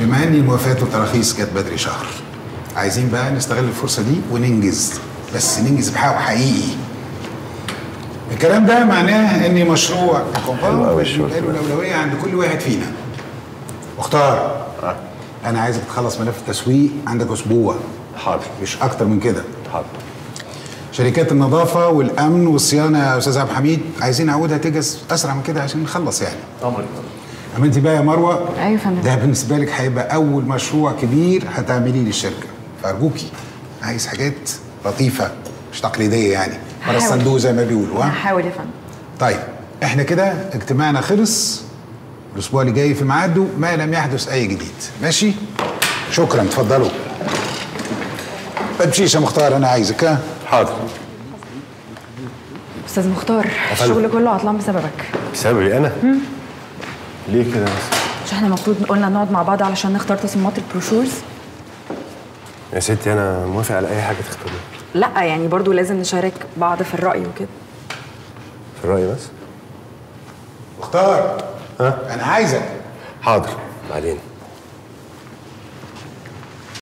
بما ان الموافقات والتراخيص جت بدري شهر عايزين بقى نستغل الفرصه دي وننجز بس ننجز بحقه حقيقي الكلام ده معناه ان مشروع حلو أوي الشغل يبقى له ده. الاولويه عند كل واحد فينا مختار انا عايزك تخلص ملف التسويق عندك اسبوع حاضر مش اكتر من كده حاضر شركات النظافه والامن والصيانه يا استاذ عبد الحميد عايزين نعودها تجهز اسرع من كده عشان نخلص يعني طبعا اما انت بقى يا مروه ايوه يا فندم ده بالنسبه لك هيبقى اول مشروع كبير هتعمليه للشركه فارجوكي عايز حاجات لطيفه مش تقليديه يعني بره هحاول. الصندوق زي ما بيقولوا ها هحاول يا فندم طيب احنا كده اجتماعنا خلص الاسبوع اللي جاي في ميعاده ما لم يحدث اي جديد ماشي شكرا اتفضلوا ما تمشيش يا مختار انا عايزك ها حاضر استاذ مختار فندم. الشغل كله عطلان بسببك بسببي انا ليه كده بس مش احنا المفروض قلنا نقعد مع بعض علشان نختار تصميمات البروشورز يا ستي انا موافق على اي حاجه تختاريها لا يعني برضو لازم نشارك بعض في الرأي وكده في الراي بس مختار ها انا عايزك حاضر بعدين